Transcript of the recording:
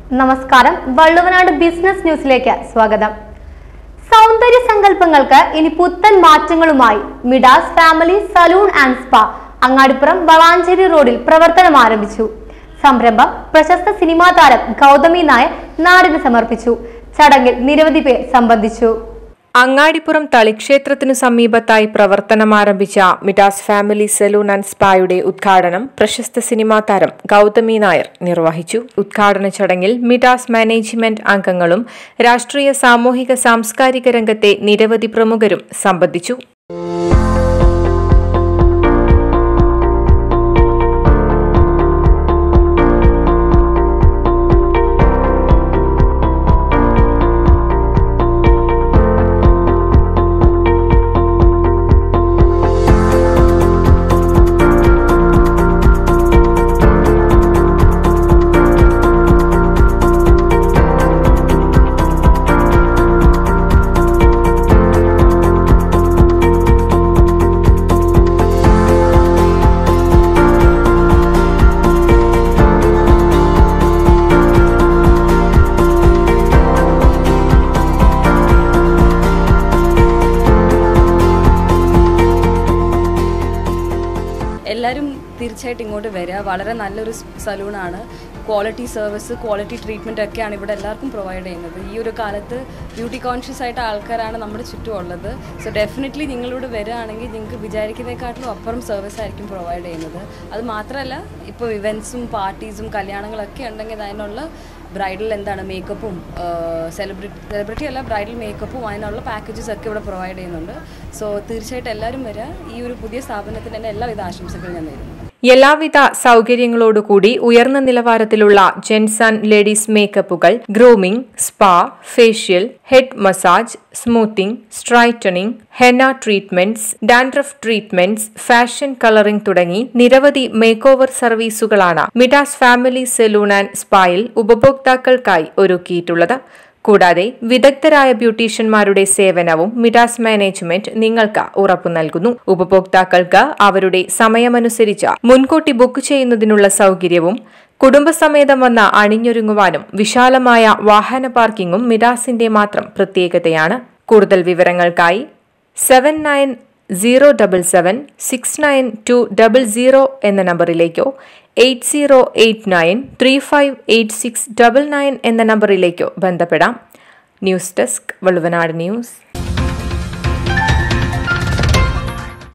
നമസ്കാരം വള്ളുവനാട് ബിസിനസ് ന്യൂസിലേക്ക് സ്വാഗതം സൗന്ദര്യ സങ്കല്പങ്ങൾക്ക് ഇനി പുത്തൻ മാറ്റങ്ങളുമായി Midas family salon and spa Angadipuram Valanchery റോഡിൽ പ്രവർത്തനം ആരംഭിച്ചു സംരംഭം പ്രശസ്ത സിനിമാ താരം ഗൗതമി നായർ നാടിന് സമർപ്പിച്ചു ചടങ്ങിൽ നിരവധി പേർ സംബന്ധിച്ചു അങ്ങാടിപ്പുറം തളിക്ഷേത്രത്തിനു സമീപത്തായി പ്രവർത്തനമാരംഭിച്ച മിഡാസ് ഫാമിലി സലൂൺ ആൻഡ് സ്പായുടെ ഉദ്ഘാടനം പ്രശസ്ത സിനിമാ താരം ഗൗതമി നായർ നിർവഹിച്ചു ഉദ്ഘാടന ചടങ്ങിൽ മിഡാസ് മാനേജ്മെന്റ് അംഗങ്ങളും രാഷ്ട്രീയ സാമൂഹിക സാംസ്കാരിക രംഗത്തെ നിരവധി പ്രമുഖരും സംബന്ധിച്ചു എല്ലാവരും തീർച്ചയായിട്ടും ഇങ്ങോട്ട് വരിക വളരെ നല്ലൊരു സലൂണാണ് ക്വാളിറ്റി സർവീസ് ക്വാളിറ്റി ട്രീറ്റ്മെൻ്റ് ഒക്കെയാണ് ഇവിടെ എല്ലാവർക്കും പ്രൊവൈഡ് ചെയ്യുന്നത് ഈ ഒരു കാലത്ത് ബ്യൂട്ടി കോൺഷ്യസ് ആയിട്ട് ആൾക്കാരാണ് നമ്മുടെ ചുറ്റും ഉള്ളത് സോ ഡെഫിനറ്റ്ലി നിങ്ങളിവിടെ വരികയാണെങ്കിൽ നിങ്ങൾക്ക് വിചാരിക്കുന്നതിനെക്കാട്ടിലും അപ്പുറം സർവീസ് ആയിരിക്കും പ്രൊവൈഡ് ചെയ്യുന്നത് അത് മാത്രമല്ല ഇപ്പോൾ ഇവൻറ്റ്സും പാർട്ടീസും കല്യാണങ്ങളൊക്കെ ഉണ്ടെങ്കിൽ അതിനുള്ള ബ്രൈഡൽ എന്താണ് മേക്കപ്പും സെലിബ്രിറ്റി സെലിബ്രിറ്റി അല്ല ബ്രൈഡൽ മേക്കപ്പും അതിനുള്ള പാക്കേജസ് ഒക്കെ ഇവിടെ പ്രൊവൈഡ് ചെയ്യുന്നുണ്ട് സോ തീർച്ചയായിട്ടും എല്ലാവരും വരിക ഈ ഒരു പുതിയ സ്ഥാപനത്തിന് തന്നെ എല്ലാവിധ ആശംസകളും ഞാൻ നേരുന്നു എല്ലാവിധ സൗകര്യങ്ങളോടുകൂടി ഉയർന്ന നിലവാരത്തിലുള്ള ജെൻസ് ആൻഡ് ലേഡീസ് മേക്കപ്പുകൾ grooming spa facial head massage smoothing straightening ഹെന treatments dandruff treatments fashion colouring തുടങ്ങി നിരവധി മേക്ക് ഓവർ സർവീസുകളാണ് മിഡാസ് ഫാമിലി സലൂൺ ആൻഡ് സ്പായിൽ ഉപഭോക്താക്കൾക്കായി ഒരുക്കിയിട്ടുള്ളത് കൂടാതെ വിദഗ്ധരായ ബ്യൂട്ടീഷ്യന്മാരുടെ സേവനവും മിഡാസ് മാനേജ്മെന്റ് നിങ്ങൾക്ക് ഉറപ്പു നൽകുന്നു ഉപഭോക്താക്കൾക്ക് അവരുടെ സമയമനുസരിച്ച് മുൻകൂട്ടി ബുക്ക് ചെയ്യുന്നതിനുള്ള സൗകര്യവും കുടുംബസമേതം വന്ന് അണിഞ്ഞൊരുങ്ങുവാനും വിശാലമായ വാഹന പാർക്കിംഗും മിഡാസിന്റെ മാത്രം പ്രത്യേകതയാണ് കൂടുതൽ വിവരങ്ങൾക്കായി seven nine zero double seven six nine two double zero എന്ന നമ്പറിലേക്കോ eight zero eight nine three five eight six double nine എന്ന നമ്പറിലേക്കോ ബന്ധപ്പെടാം ന്യൂസ് ഡെസ്ക് വള്ളുവനാട് ന്യൂസ്